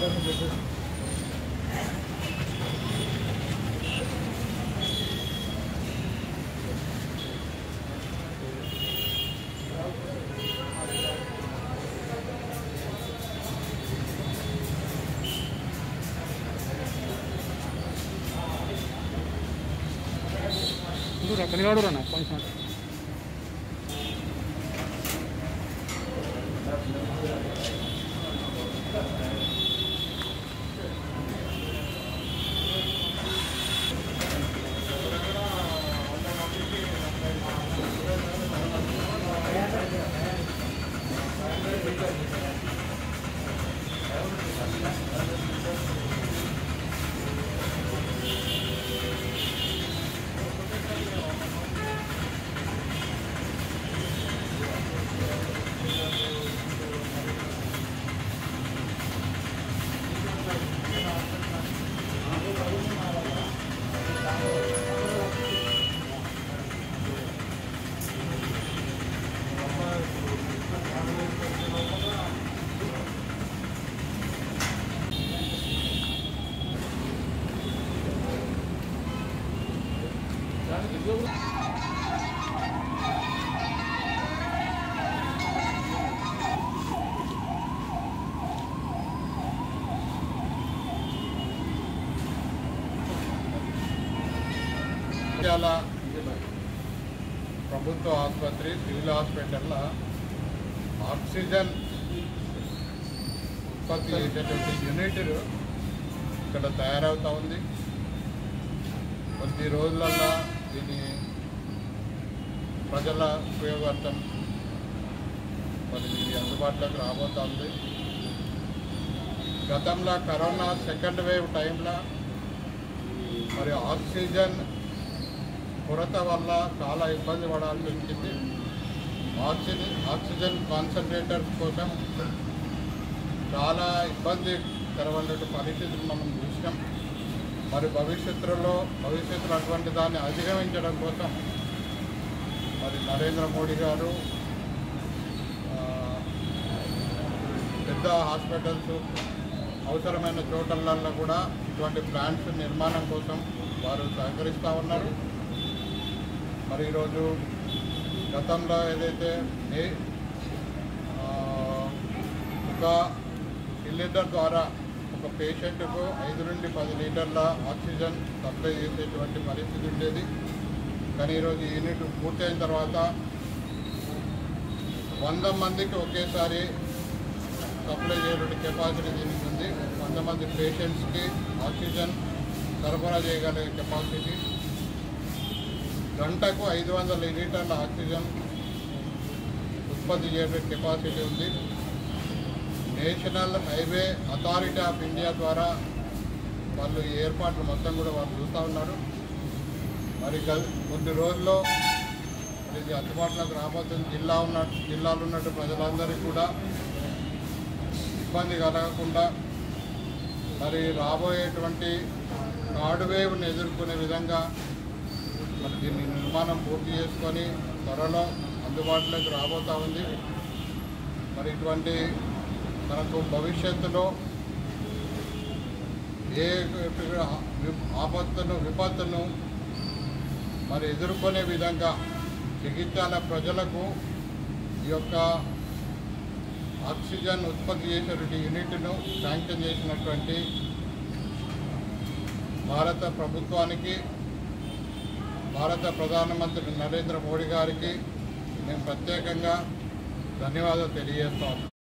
దూరా కనిగాడు రా కొంచెం ముత్యాల ప్రభుత్వ ఆసుపత్రి సివిల్ హాస్పిటల్లో ఆక్సిజన్ ఉత్పత్తి చేసేటువంటి యూనిట్ ఇక్కడ తయారవుతూ ఉంది కొద్ది రోజులల్లో దీని ప్రజల ఉపయోగార్థం మరి ఇది అందుబాటులోకి రాబోతోంది గతంలో కరోనా సెకండ్ వేవ్ టైంలో మరి ఆక్సిజన్ కొరత వల్ల చాలా ఇబ్బంది పడాల్సి వచ్చింది ఆక్సిజన్ ఆక్సిజన్ కాన్సన్ట్రేటర్స్ కోసం చాలా ఇబ్బందికరమైన పరిస్థితులు మనం చూసినాం మరి భవిష్యత్తులో భవిష్యత్తులో అటువంటి దాన్ని అధిగమించడం కోసం మరి నరేంద్ర మోడీ గారు ఆ, పెద్ద హాస్పిటల్స్ అవసరమైన చోటలలో కూడా ఇటువంటి ప్లాంట్స్ నిర్మాణం కోసం వారు సహకరిస్తూ ఉన్నారు మరి ఈరోజు గతంలో ఏదైతే నే- ఆ, ఒక సిలిండర్ ద్వారా ఒక పేషెంట్కు ఐదు నుండి పది లీటర్ల ఆక్సిజన్ సప్లై చేసేటువంటి పరిస్థితి ఉండేది కానీ ఈరోజు ఈ యూనిట్ పూర్తయిన తర్వాత వంద మందికి ఒకేసారి సప్లై చేయడానికి కెపాసిటీ దీనికి ఉంది వంద మంది పేషెంట్స్కి ఆక్సిజన్ సరఫరా చేయగలిగే కెపాసిటీ గంటకు ఐదు వందల లీటర్ల ఆక్సిజన్ ఉత్పత్తి చేయడానికి కెపాసిటీ ఉంది National Highway Authority of India ద్వారా వాళ్ళు ఈ ఏర్పాట్లు మొత్తం కూడా వాళ్ళు చూస్తూ ఉన్నారు మరి గ- కొన్ని రోజుల్లో మరి ఇది అందుబాటులోకి రాబోతుంది జిల్లా ఉన్న జిల్లాలో ఉన్నట్టు ప్రజలందరికీ కూడా ఇబ్బంది కలగకుండా మరి రాబోయేటువంటి థర్డ్ వేవ్ని ఎదుర్కొనే విధంగా మరి దీన్ని నిర్మాణం పూర్తి చేసుకొని త్వరలో అందుబాటులోకి రాబోతా ఉంది మరి ఇటువంటి మనకు భవిష్యత్తులో ఏ వి- ఆపత్తును విపత్తును మరి ఎదుర్కొనే విధంగా జగిత్యాల ప్రజలకు ఈ యొక్క ఆక్సిజన్ ఉత్పత్తి చేసేటువంటి యూనిట్ను శాంక్షన్ చేసినటువంటి భారత ప్రభుత్వానికి భారత ప్రధానమంత్రి నరేంద్ర మోడీ గారికి మేము ప్రత్యేకంగా ధన్యవాదాలు తెలియజేస్తాం